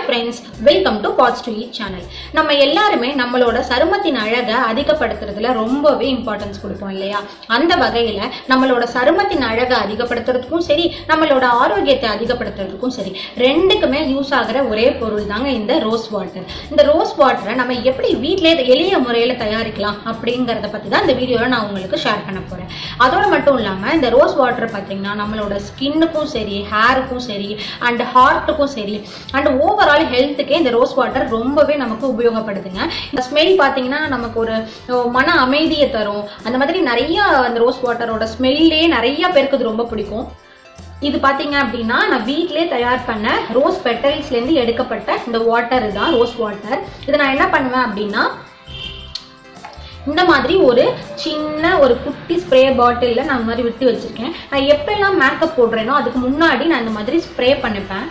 friends welcome to pots to eat channel நம்ம எல்லாருமே நம்மளோட சருமத்தின் அழகை அதிகப்படுத்துறதுல ரொம்பவே இம்பார்ட்டன்ஸ் கொடுப்போம் இல்லையா அந்த வகையில் நம்மளோட சருமத்தின் அழகை அதிகப்படுத்துறதுக்கும் சரி நம்மளோட ஆரோக்கியத்தை அதிகப்படுத்துறதுக்கும் சரி ரெண்டுக்குமே யூஸ் ஆகிற ஒரே பொருள் தாங்க இந்த ரோஸ் வாட்டர் இந்த ரோஸ் வாட்டரை நம்ம எப்படி வீட்டிலே எளிய முறையில் தயாரிக்கலாம் அப்படிங்கிறத பற்றி தான் இந்த வீடியோவில் நான் உங்களுக்கு ஷேர் பண்ண போகிறேன் அதோட மட்டும் இல்லாமல் இந்த ரோஸ் வாட்டர் பார்த்தீங்கன்னா நம்மளோட ஸ்கின்னுக்கும் சரி ஹேருக்கும் சரி அண்ட் ஹார்ட்டுக்கும் சரி அண்ட் ஓவரால் ஹெல்த்துக்கே இந்த ரோஸ் வாட்டர் ரொம்பவே நமக்கு உபயோகப்படுதுங்க இந்த ஸ்மெல் பார்த்தீங்கன்னா நமக்கு ஒரு அஹ், மன அமைதியை தரும் அந்த மாதிரி நிறைய அந்த ரோஸ் வாட்டரோட ஸ்மெல்லே நிறைய பேருக்கு இது ரொம்ப பிடிக்கும் இது பார்த்தீங்க அப்படின்னா நான் வீட்டிலே தயார் பண்ண ரோஸ் பெட்டல்ஸ்லேருந்து எடுக்கப்பட்ட இந்த வாட்டர் தான் ரோஸ் வாட்டர் இதை நான் என்ன பண்ணுவேன் அப்படின்னா இந்த மாதிரி ஒரு சின்ன ஒரு குட்டி ஸ்ப்ரே பாட்டிலில் நான் இந்த மாதிரி விட்டு வச்சுருக்கேன் நான் எப்பெல்லாம் மேக்கப் போடுறேனோ அதுக்கு முன்னாடி நான் இந்த மாதிரி ஸ்ப்ரே பண்ணிப்பேன்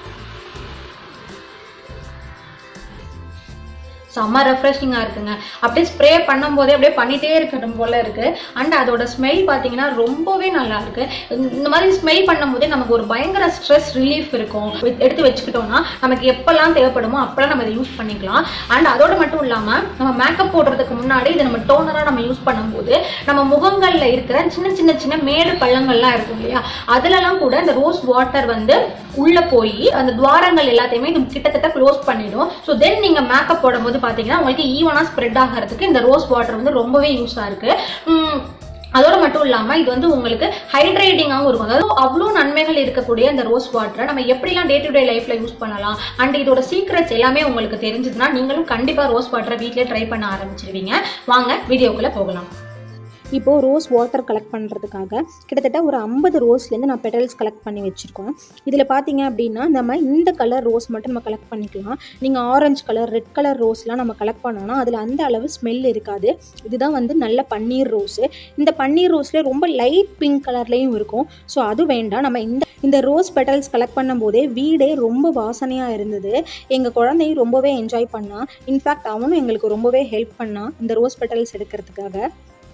செம்ம ரெஃப்ரெஷிங்காக இருக்குங்க அப்படியே ஸ்ப்ரே பண்ணும்போதே அப்படியே பண்ணிகிட்டே இருக்கட்டும் போல இருக்கு அண்ட் அதோட ஸ்மெல் பார்த்தீங்கன்னா ரொம்பவே நல்லா இருக்கு இந்த மாதிரி ஸ்மெல் பண்ணும்போதே நமக்கு ஒரு பயங்கர ஸ்ட்ரெஸ் ரிலீஃப் இருக்கும் எடுத்து வச்சுக்கிட்டோம்னா நமக்கு எப்பெல்லாம் தேவைப்படுமோ அப்பெல்லாம் நம்ம இதை யூஸ் பண்ணிக்கலாம் அண்ட் அதோட மட்டும் இல்லாமல் நம்ம மேக்கப் போடுறதுக்கு முன்னாடி இதை நம்ம டோனராக நம்ம யூஸ் பண்ணும்போது நம்ம முகங்களில் இருக்கிற சின்ன சின்ன சின்ன மேடு பள்ளங்கள்லாம் இருக்கும் இல்லையா அதுலலாம் கூட இந்த ரோஸ் வாட்டர் வந்து உள்ள போய் அந்த துவாரங்கள் எல்லாத்தையுமே இது கிட்டத்தட்ட க்ளோஸ் பண்ணிடும் ஸோ தென் நீங்க மேக்கப் போடும்போது பாத்தீங்கன்னா உங்களுக்கு ஈவனா ஸ்ப்ரெட் ஆகிறதுக்கு இந்த ரோஸ் வாட்டர் வந்து ரொம்பவே யூஸா இருக்கு உம், அதோட மட்டும் இல்லாமல் இது வந்து உங்களுக்கு ஹைட்ரேட்டிங்காகவும் இருக்கும் அதாவது அவ்வளோ நன்மைகள் இருக்கக்கூடிய இந்த ரோஸ் வாட்டரை நம்ம எப்படிலாம் டே டு டே லைஃப்பில் யூஸ் பண்ணலாம் அண்ட் இதோட சீக்ரெட்ஸ் எல்லாமே உங்களுக்கு தெரிஞ்சதுன்னா நீங்களும் கண்டிப்பாக ரோஸ் வாட்டரை வீட்டிலே ட்ரை பண்ண ஆரம்பிச்சிருவீங்க வாங்க வீடியோக்குள்ளே போகலாம் இப்போது ரோஸ் வாட்டர் கலெக்ட் பண்ணுறதுக்காக கிட்டத்தட்ட ஒரு ஐம்பது ரோஸ்லேருந்து நான் பெட்டல்ஸ் கலெக்ட் பண்ணி வச்சுருக்கோம் இதில் பார்த்தீங்க அப்படின்னா நம்ம இந்த கலர் ரோஸ் மட்டும் நம்ம கலெக்ட் பண்ணிக்கலாம் நீங்கள் ஆரஞ்சு கலர் ரெட் கலர் ரோஸ்லாம் நம்ம கலெக்ட் பண்ணோம்னா அதில் அந்த அளவு ஸ்மெல் இருக்காது இதுதான் வந்து நல்ல பன்னீர் ரோஸு இந்த பன்னீர் ரோஸ்லேயே ரொம்ப லைட் பிங்க் கலர்லேயும் இருக்கும் ஸோ அது வேண்டாம் நம்ம இந்த இந்த ரோஸ் பெட்டல்ஸ் கலெக்ட் பண்ணும்போதே வீடே ரொம்ப வாசனையாக இருந்தது எங்கள் குழந்தையும் ரொம்பவே என்ஜாய் பண்ணான் இன்ஃபேக்ட் அவனும் எங்களுக்கு ரொம்பவே ஹெல்ப் பண்ணான் இந்த ரோஸ் பெட்டல்ஸ் எடுக்கிறதுக்காக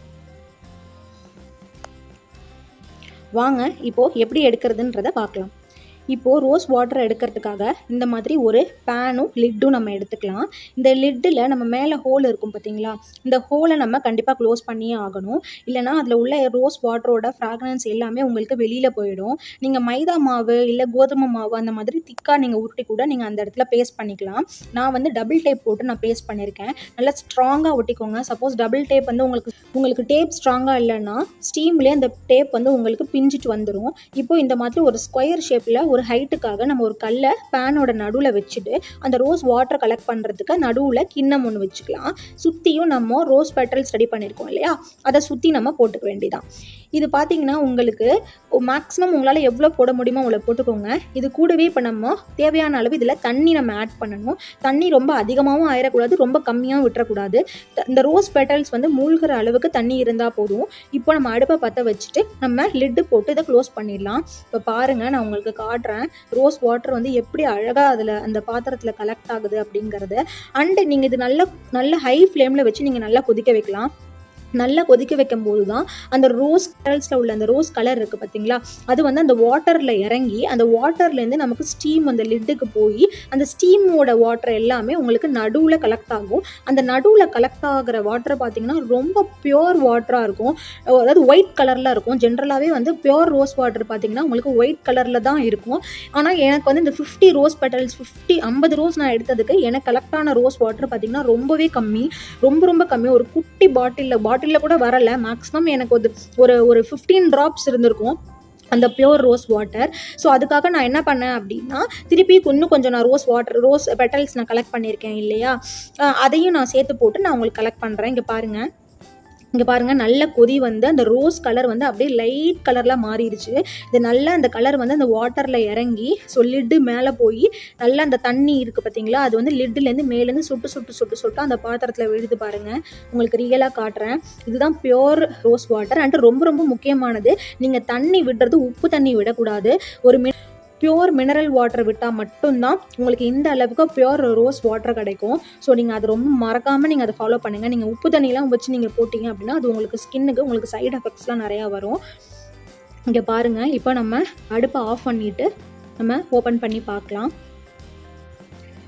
வாங்க இப்போது எப்படி எடுக்கிறதுன்றதை பார்க்கலாம் இப்போது ரோஸ் வாட்டர் எடுக்கிறதுக்காக இந்த மாதிரி ஒரு பேனும் லிட்டும் நம்ம எடுத்துக்கலாம் இந்த லிட்டில் நம்ம மேலே ஹோல் இருக்கும் பார்த்தீங்களா இந்த ஹோலை நம்ம கண்டிப்பாக க்ளோஸ் பண்ணியே ஆகணும் இல்லைனா அதில் உள்ள ரோஸ் வாட்டரோட ஃப்ராக்ரன்ஸ் எல்லாமே உங்களுக்கு வெளியில் போயிடும் நீங்கள் மைதா மாவு இல்லை கோதுமை மாவு அந்த மாதிரி திக்காக நீங்கள் உருட்டி கூட நீங்கள் அந்த இடத்துல பேஸ்ட் பண்ணிக்கலாம் நான் வந்து டபுள் டேப் போட்டு நான் பேஸ்ட் பண்ணியிருக்கேன் நல்லா ஸ்ட்ராங்காக ஒட்டிக்கோங்க சப்போஸ் டபுள் டேப் வந்து உங்களுக்கு உங்களுக்கு டேப் ஸ்ட்ராங்காக இல்லைன்னா ஸ்டீம்லேயே அந்த டேப் வந்து உங்களுக்கு பிஞ்சிட்டு வந்துடும் இப்போ இந்த மாதிரி ஒரு ஸ்கொயர் ஷேப்பில் ஒரு ஹைட்டுக்காக நம்ம ஒரு கல்லை பேனோட நடுவில் வச்சுட்டு அந்த ரோஸ் வாட்டர் கலெக்ட் பண்ணுறதுக்கு நடுவில் கிண்ணம் ஒன்று வச்சுக்கலாம் சுற்றியும் நம்ம ரோஸ் பெட்டல்ஸ் ரெடி பண்ணியிருக்கோம் இல்லையா அதை சுற்றி நம்ம போட்டுக்க வேண்டியதான் இது பார்த்தீங்கன்னா உங்களுக்கு மேக்ஸிமம் உங்களால் எவ்வளோ போட முடியுமோ அவ்வளோ போட்டுக்கோங்க இது கூடவே இப்போ நம்ம தேவையான அளவு இதில் தண்ணி நம்ம ஆட் பண்ணணும் தண்ணி ரொம்ப அதிகமாகவும் ஆயிடக்கூடாது ரொம்ப கம்மியாகவும் விட்டுறக்கூடாது த- இந்த ரோஸ் பெட்டல்ஸ் வந்து மூழ்கிற அளவுக்கு தண்ணி இருந்தால் போதும் இப்போ நம்ம அடுப்பை பற்ற வச்சுட்டு நம்ம லிட்டு போட்டு இதை க்ளோஸ் பண்ணிடலாம் இப்போ பாருங்கள் நான் உங்களுக்கு காட்டுறேன் ரோஸ் வாட்டர் வந்து எப்படி அழகாக அதில் அந்த பாத்திரத்தில் கலெக்ட் ஆகுது அப்படிங்கிறத அண்டு நீங்கள் இது நல்ல நல்ல ஹை ஃப்ளேமில் வச்சு நீங்கள் நல்லா கொதிக்க வைக்கலாம் நல்லா கொதிக்க வைக்கும் போது தான் அந்த ரோஸ் கலர்ஸில் உள்ள அந்த ரோஸ் கலர் இருக்குது பார்த்தீங்களா அது வந்து அந்த வாட்டரில் இறங்கி அந்த வாட்டர்லேருந்து நமக்கு ஸ்டீம் அந்த லிட்டுக்கு போய் அந்த ஸ்டீமோட வாட்டர் எல்லாமே உங்களுக்கு நடுவில் கலெக்ட் ஆகும் அந்த நடுவில் கலெக்ட் ஆகிற வாட்டர் பார்த்தீங்கன்னா ரொம்ப பியோர் வாட்டராக இருக்கும் அதாவது ஒயிட் கலரில் இருக்கும் ஜென்ரலாகவே வந்து பியோர் ரோஸ் வாட்டர் பார்த்தீங்கன்னா உங்களுக்கு ஒயிட் கலரில் தான் இருக்கும் ஆனால் எனக்கு வந்து இந்த ஃபிஃப்டி ரோஸ் பெட்டல்ஸ் ஃபிஃப்டி ஐம்பது ரோஸ் நான் எடுத்ததுக்கு எனக்கு கலெக்ட் ஆன ரோஸ் வாட்டர் பார்த்தீங்கன்னா ரொம்பவே கம்மி ரொம்ப ரொம்ப கம்மி ஒரு குட்டி பாட்டிலில் பாட்டிலில் கூட வரல மேக்ஸிமம் எனக்கு ஒரு ஒரு ஒரு ஃபிஃப்டீன் ட்ராப்ஸ் இருந்திருக்கும் அந்த பியோர் ரோஸ் வாட்டர் ஸோ அதுக்காக நான் என்ன பண்ணேன் அப்படின்னா திருப்பி இன்னும் கொஞ்சம் நான் ரோஸ் வாட்டர் ரோஸ் பெட்டல்ஸ் நான் கலெக்ட் பண்ணியிருக்கேன் இல்லையா அஹ் அதையும் நான் சேர்த்து போட்டு நான் உங்களுக்கு கலெக்ட் பண்ணுறேன் இங்கே பாருங்கள் இங்கே பாருங்கள் நல்ல கொதி வந்து அந்த ரோஸ் கலர் வந்து அப்படியே லைட் கலரில் மாறிடுச்சு இது நல்லா அந்த கலர் வந்து அந்த வாட்டரில் இறங்கி ஸோ லிட்டு மேலே போய் நல்லா அந்த தண்ணி இருக்குது பார்த்தீங்களா அது வந்து லிட்டுலேருந்து மேலேருந்து சுட்டு சுட்டு சுட்டு சுட்டு அந்த பாத்திரத்தில் விழுது பாருங்கள் உங்களுக்கு ரியலாக காட்டுறேன் இதுதான் பியோர் ரோஸ் வாட்டர் அண்ட் ரொம்ப ரொம்ப முக்கியமானது நீங்கள் தண்ணி விடுறது உப்பு தண்ணி விடக்கூடாது ஒரு மி பியோர் மினரல் வாட்டர் விட்டால் மட்டும்தான் உங்களுக்கு இந்த அளவுக்கு பியோர் ரோஸ் வாட்டர் கிடைக்கும் ஸோ நீங்கள் அது ரொம்ப மறக்காமல் நீங்கள் அதை ஃபாலோ பண்ணுங்கள் நீங்கள் உப்பு தண்ணிலாம் வச்சு நீங்கள் போட்டிங்க அப்படின்னா அது உங்களுக்கு ஸ்கின்னுக்கு உங்களுக்கு சைடு எஃபெக்ட்ஸ்லாம் நிறையா வரும் இங்கே பாருங்கள் இப்போ நம்ம அடுப்பை ஆஃப் பண்ணிவிட்டு நம்ம ஓப்பன் பண்ணி பார்க்கலாம்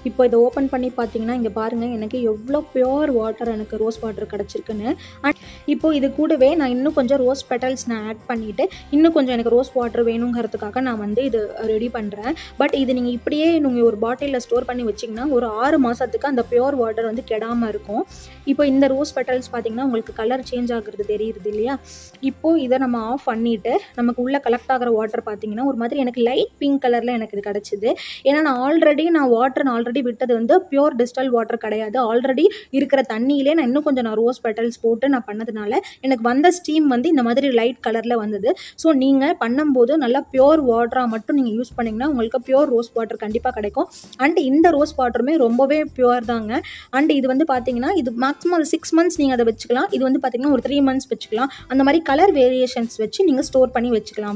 இப்போ இதை ஓப்பன் பண்ணி பார்த்தீங்கன்னா இங்கே பாருங்கள் எனக்கு எவ்வளோ பியோர் வாட்டர் எனக்கு ரோஸ் வாட்டர் கிடச்சிருக்குன்னு அண்ட் இப்போ இது கூடவே நான் இன்னும் கொஞ்சம் ரோஸ் பெட்டல்ஸ் நான் ஆட் பண்ணிவிட்டு இன்னும் கொஞ்சம் எனக்கு ரோஸ் வாட்டர் வேணுங்கிறதுக்காக நான் வந்து இது ரெடி பண்ணுறேன் பட் இது நீங்கள் இப்படியே நீங்கள் ஒரு பாட்டிலில் ஸ்டோர் பண்ணி வச்சிங்கன்னா ஒரு ஆறு மாதத்துக்கு அந்த பியோர் வாட்டர் வந்து கெடாமல் இருக்கும் இப்போ இந்த ரோஸ் பெட்டல்ஸ் பார்த்தீங்கன்னா உங்களுக்கு கலர் சேஞ்ச் ஆகுறது தெரியுது இல்லையா இப்போது இதை நம்ம ஆஃப் பண்ணிவிட்டு நமக்கு உள்ளே கலெக்ட் ஆகிற வாட்டர் பார்த்தீங்கன்னா ஒரு மாதிரி எனக்கு லைட் பிங்க் கலரில் எனக்கு இது கிடச்சிது ஏன்னா நான் ஆல்ரெடி நான் வாட்டர் நான் ஆல்ரெடி விட்டது வந்து பியோர் டிஸ்டல் வாட்டர் கிடையாது ஆல்ரெடி இருக்கிற தண்ணியிலே நான் இன்னும் கொஞ்சம் நான் ரோஸ் பெட்டல்ஸ் போட்டு நான் பண்ணதுனால எனக்கு வந்த ஸ்டீம் வந்து இந்த மாதிரி லைட் கலரில் வந்தது ஸோ நீங்கள் பண்ணும்போது நல்லா பியோர் வாட்டராக மட்டும் நீங்கள் யூஸ் பண்ணிங்கன்னா உங்களுக்கு பியோர் ரோஸ் வாட்டர் கண்டிப்பாக கிடைக்கும் அண்ட் இந்த ரோஸ் வாட்டருமே ரொம்பவே பியோர் தாங்க அண்ட் இது வந்து பார்த்தீங்கன்னா இது மேக்ஸிமம் அது சிக்ஸ் மந்த்ஸ் நீங்கள் அதை வச்சுக்கலாம் இது வந்து பார்த்தீங்கன்னா ஒரு த்ரீ மந்த்ஸ் வச்சுக்கலாம் அந்த மாதிரி கலர் வேரியேஷன்ஸ் வச்சு நீங்கள் ஸ்டோர் பண்ணி வச்சுக்கலாம்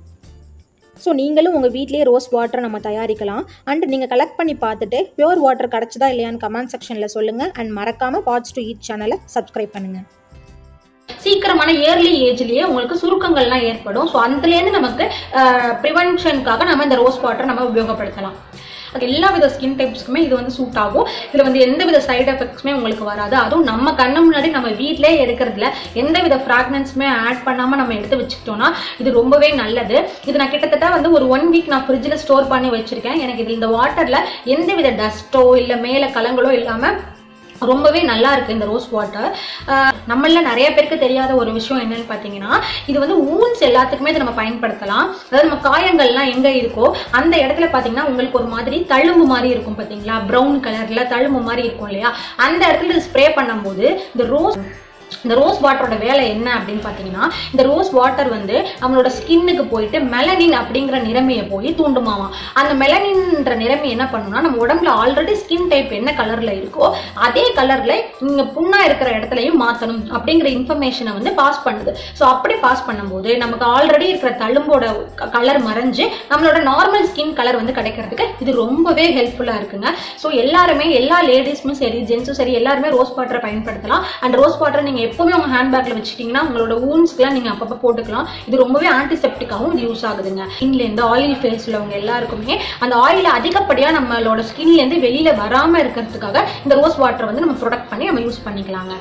ஸோ நீங்களும் உங்கள் வீட்லேயே ரோஸ் வாட்டரை நம்ம தயாரிக்கலாம் அண்ட் நீங்கள் கலெக்ட் பண்ணி பார்த்துட்டு பியோர் வாட்டர் கிடச்சதா இல்லையான்னு கமெண்ட் செக்ஷனில் சொல்லுங்கள் அண்ட் மறக்காமல் பாட்ஸ் டு ஈட் சேனலை சப்ஸ்கிரைப் பண்ணுங்கள் சீக்கிரமான இயர்லி ஏஜ்லயே உங்களுக்கு சுருக்கங்கள்லாம் ஏற்படும் ஸோ அதுலேருந்து நமக்கு ப்ரிவென்ஷனுக்காக நம்ம இந்த ரோஸ் வாட்டர் நம்ம உபயோகப்படுத்தலாம் அது எல்லா வித ஸ்கின் டைப்ஸ்க்குமே இது வந்து சூட் ஆகும் இதில் வந்து எந்த வித சைடு எஃபெக்ட்ஸுமே உங்களுக்கு வராது அதுவும் நம்ம கண்ணு முன்னாடி நம்ம வீட்டிலே எடுக்கிறதுல எந்த வித ஃப்ராக்னன்ஸுமே ஆட் பண்ணாமல் நம்ம எடுத்து வச்சுக்கிட்டோம்னா இது ரொம்பவே நல்லது இது நான் கிட்டத்தட்ட வந்து ஒரு ஒன் வீக் நான் ஃப்ரிட்ஜில் ஸ்டோர் பண்ணி வச்சிருக்கேன் எனக்கு இது இந்த வாட்டரில் எந்த வித டஸ்ட்டோ இல்லை மேலே கலங்களோ இல்லாமல் ரொம்பவே நல்லா இருக்கு இந்த ரோஸ் வாட்டர் நம்மள நிறைய பேருக்கு தெரியாத ஒரு விஷயம் என்னன்னு பார்த்தீங்கன்னா இது வந்து ஊன்ஸ் எல்லாத்துக்குமே இதை நம்ம பயன்படுத்தலாம் அதாவது நம்ம காயங்கள்லாம் எங்க இருக்கோ அந்த இடத்துல பார்த்தீங்கன்னா உங்களுக்கு ஒரு மாதிரி தழும்பு மாதிரி இருக்கும் பார்த்தீங்களா ப்ரௌன் கலர்ல தழும்பு மாதிரி இருக்கும் இல்லையா அந்த இடத்துல ஸ்ப்ரே பண்ணும்போது இந்த ரோஸ் இந்த ரோஸ் வாட்டரோட வேலை என்ன அப்படின்னு பார்த்தீங்கன்னா இந்த ரோஸ் வாட்டர் வந்து நம்மளோட ஸ்கின்னுக்கு போயிட்டு மெலனின் அப்படிங்கிற நிறமையை போய் தூண்டுமாமா அந்த மெலனின்ற நிறமை என்ன பண்ணுன்னா நம்ம உடம்புல ஆல்ரெடி ஸ்கின் டைப் என்ன கலர்ல இருக்கோ அதே கலர்ல நீங்க புண்ணா இருக்கிற இடத்துலையும் மாத்தணும் அப்படிங்கிற இன்ஃபர்மேஷனை வந்து பாஸ் பண்ணுது ஸோ அப்படி பாஸ் பண்ணும்போது நமக்கு ஆல்ரெடி இருக்கிற தழும்போட கலர் மறைஞ்சு நம்மளோட நார்மல் ஸ்கின் கலர் வந்து கிடைக்கிறதுக்கு இது ரொம்பவே ஹெல்ப்ஃபுல்லா இருக்குங்க ஸோ எல்லாருமே எல்லா லேடிஸும் சரி ஜென்ஸும் சரி எல்லாருமே ரோஸ் வாட்டரை பயன்படுத்தலாம் அண்ட் ரோஸ் வாட்டரை நீங்க எப்பவுமே உங்க ஹேண்ட்பேக்ல வச்சுட்டீங்கன்னா உங்களோட ஊன்ஸ்க்குலாம் நீங்க அப்பப்போ போட்டுக்கலாம் இது ரொம்பவே ஆன்டிசெப்டிக்காகவும் இது யூஸ் ஆகுதுங்க ஸ்கின்ல இருந்து ஆயில் ஃபேஸ் உள்ளவங்க எல்லாருக்குமே அந்த ஆயில் அதிகப்படியா நம்மளோட ஸ்கின்ல இருந்து வெளியில வராம இருக்கிறதுக்காக இந்த ரோஸ் வாட்டரை வந்து நம்ம ப்ரொடக்ட் பண்ணி நம்ம யூஸ் பண்ணிக்கலாங்க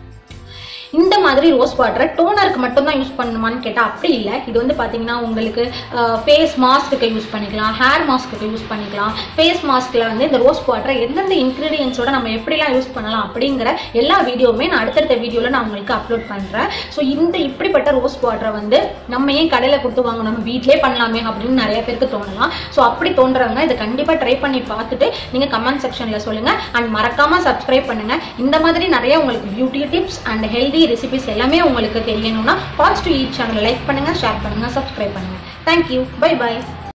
இந்த மாதிரி ரோஸ் வாட்டரை டோனருக்கு மட்டும்தான் யூஸ் பண்ணணுமான்னு கேட்டால் அப்படி இல்லை இது வந்து பார்த்தீங்கன்னா உங்களுக்கு ஃபேஸ் மாஸ்க்கு யூஸ் பண்ணிக்கலாம் ஹேர் மாஸ்க்கு யூஸ் பண்ணிக்கலாம் ஃபேஸ் மாஸ்கில் வந்து இந்த ரோஸ் வாட்டரை எந்தெந்த இன்க்ரீடியன்ஸோட நம்ம எப்படிலாம் யூஸ் பண்ணலாம் அப்படிங்கிற எல்லா வீடியோவுமே நான் அடுத்தடுத்த வீடியோவில் நான் உங்களுக்கு அப்லோட் பண்ணுறேன் ஸோ இந்த இப்படிப்பட்ட ரோஸ் வாட்டரை வந்து நம்ம ஏன் கடையில் கொடுத்து வாங்கணும் நம்ம வீட்டிலே பண்ணலாமே அப்படின்னு நிறைய பேருக்கு தோணலாம் ஸோ அப்படி தோன்றவங்க இதை கண்டிப்பாக ட்ரை பண்ணி பார்த்துட்டு நீங்கள் கமெண்ட் செக்ஷனில் சொல்லுங்கள் அண்ட் மறக்காமல் சப்ஸ்கிரைப் பண்ணுங்கள் இந்த மாதிரி நிறைய உங்களுக்கு beauty tips and healthy recipes எல்லாமே உங்களுக்கு தெரியணும்னா pots to eat channel like பண்ணுங்கள் ஷேர் பண்ணுங்கள் சப்ஸ்கிரைப் பண்ணுங்கள் தேங்க்யூ பை பை